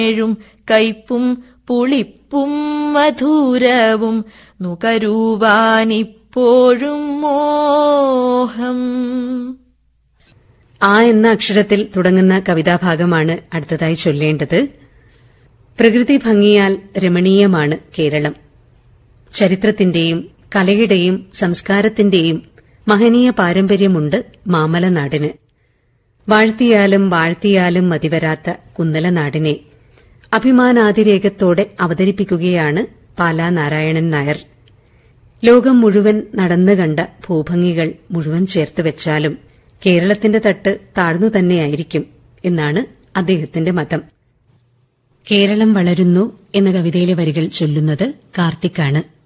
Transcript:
ഏഴും കയ്പും പുളിപ്പും മധുരവും നുകരുവാനിപ്പോഴും മോഹം ആ എന്ന അക്ഷരത്തിൽ തുടങ്ങുന്ന കവിതാഭാഗമാണ് അടുത്തതായി ചൊല്ലേണ്ടത് പ്രകൃതി ഭംഗിയാൽ രമണീയമാണ് കേരളം ചരിത്രത്തിന്റെയും കലയുടെയും സംസ്കാരത്തിന്റെയും മഹനീയ പാരമ്പര്യമുണ്ട് മാമലനാടിന് വാഴ്ത്തിയാലും വാഴ്ത്തിയാലും മതിവരാത്ത കുന്നലനാടിനെ അഭിമാനാതിരേകത്തോടെ അവതരിപ്പിക്കുകയാണ് പാലാ നാരായണൻ നായർ ലോകം മുഴുവൻ നടന്നു കണ്ട ഭൂഭംഗികൾ മുഴുവൻ ചേർത്തുവെച്ചാലും കേരളത്തിന്റെ തട്ട് താഴ്ന്നു തന്നെയായിരിക്കും എന്നാണ് അദ്ദേഹത്തിന്റെ മതം കേരളം വളരുന്നു എന്ന കവിതയിലെ വരികൾ ചൊല്ലുന്നത് കാർത്തിക്കാണ്